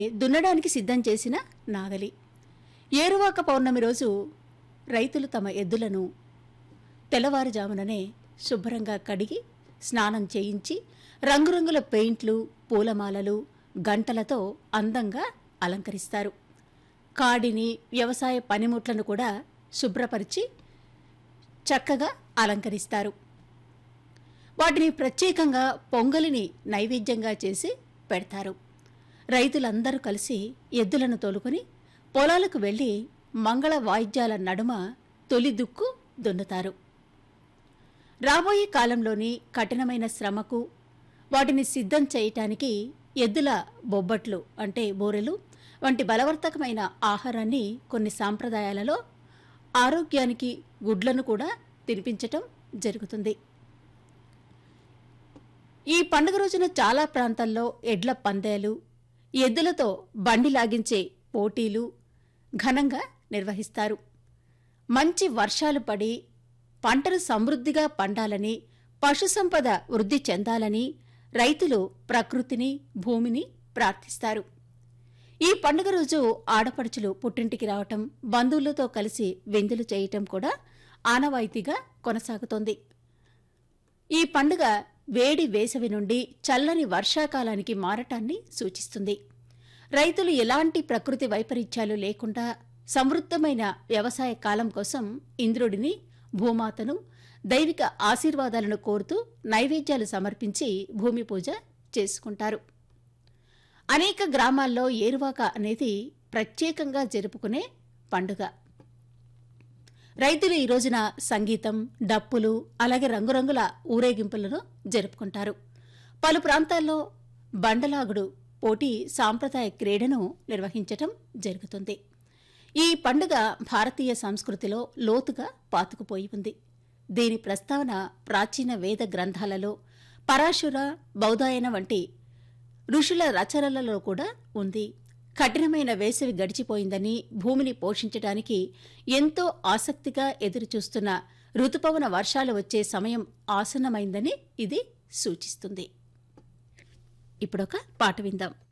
దున్నడానికి సిద్ధం చేసిన నాగలి ఏరువాక పౌర్ణమి రోజు రైతులు తమ ఎద్దులను తెల్లవారుజాముననే శుభ్రంగా కడిగి స్నానం చేయించి రంగురంగుల పెయింట్లు పూలమాలలు గంటలతో అందంగా అలంకరిస్తారు కాడిని వ్యవసాయ పనిముట్లను కూడా శుభ్రపరిచి చక్కగా అలంకరిస్తారు వాటిని ప్రత్యేకంగా పొంగలిని నైవేద్యంగా చేసి పెడతారు రైతులందరూ కలిసి ఎద్దులను తోలుకొని పొలాలకు వెళ్లి మంగళ వాయిద్యాల నడుమ తొలి దుక్కు దున్నుతారు రాబోయే కాలంలోని కఠినమైన శ్రమకు వాటిని సిద్ధం చేయటానికి ఎద్దుల బొబ్బట్లు అంటే బూరెలు వంటి బలవర్తకమైన ఆహారాన్ని కొన్ని సాంప్రదాయాలలో ఆరోగ్యానికి గుడ్లను కూడా తినిపించటం జరుగుతుంది ఈ పండుగ రోజున చాలా ప్రాంతాల్లో ఎడ్ల పందేలు ఎద్దులతో బండి లాగించే పోటీలు ఘనంగా నిర్వహిస్తారు మంచి వర్షాలు పడి పంటలు సమృద్ధిగా పండాలని పశుసంపద వృద్ధి చెందాలని రైతులు ప్రకృతిని భూమిని ప్రార్థిస్తారు ఈ పండుగ రోజు ఆడపడుచులు పుట్టింటికి రావటం బంధువులతో కలిసి విందులు చేయటం కూడా ఆనవాయితీగా కొనసాగుతోంది ఈ పండుగ వేడి వేసవి నుండి చల్లని వర్షాకాలానికి మారటాన్ని సూచిస్తుంది రైతులు ఎలాంటి ప్రకృతి వైపరీత్యాలు లేకుండా సమృద్ధమైన వ్యవసాయ కాలం కోసం ఇంద్రుడిని భూమాతను దైవిక ఆశీర్వాదాలను కోరుతూ నైవేద్యాలు సమర్పించి భూమి పూజ చేసుకుంటారు అనేక గ్రామాల్లో ఏరువాక అనేది ప్రత్యేకంగా జరుపుకునే పండుగ రైతులు ఈ రోజున సంగీతం డప్పులు అలాగే రంగురంగుల ఊరేగింపులను జరుపుకుంటారు పలు ప్రాంతాల్లో బండలాగుడు పోటీ సాంప్రదాయ క్రీడను నిర్వహించటం జరుగుతుంది ఈ పండుగ భారతీయ సంస్కృతిలో లోతుగా పాతుకుపోయి ఉంది దీని ప్రస్తావన ప్రాచీన వేద గ్రంథాలలో పరాశుర బౌధాయన వంటి ఋషుల రచనలలో కూడా ఉంది కఠినమైన వేసవి గడిచిపోయిందని భూమిని పోషించడానికి ఎంతో ఆసక్తిగా ఎదురుచూస్తున్న ఋతుపవన వర్షాలు వచ్చే సమయం ఆసన్నమైందని ఇది సూచిస్తుంది ఇప్పుడొక పాట విందాం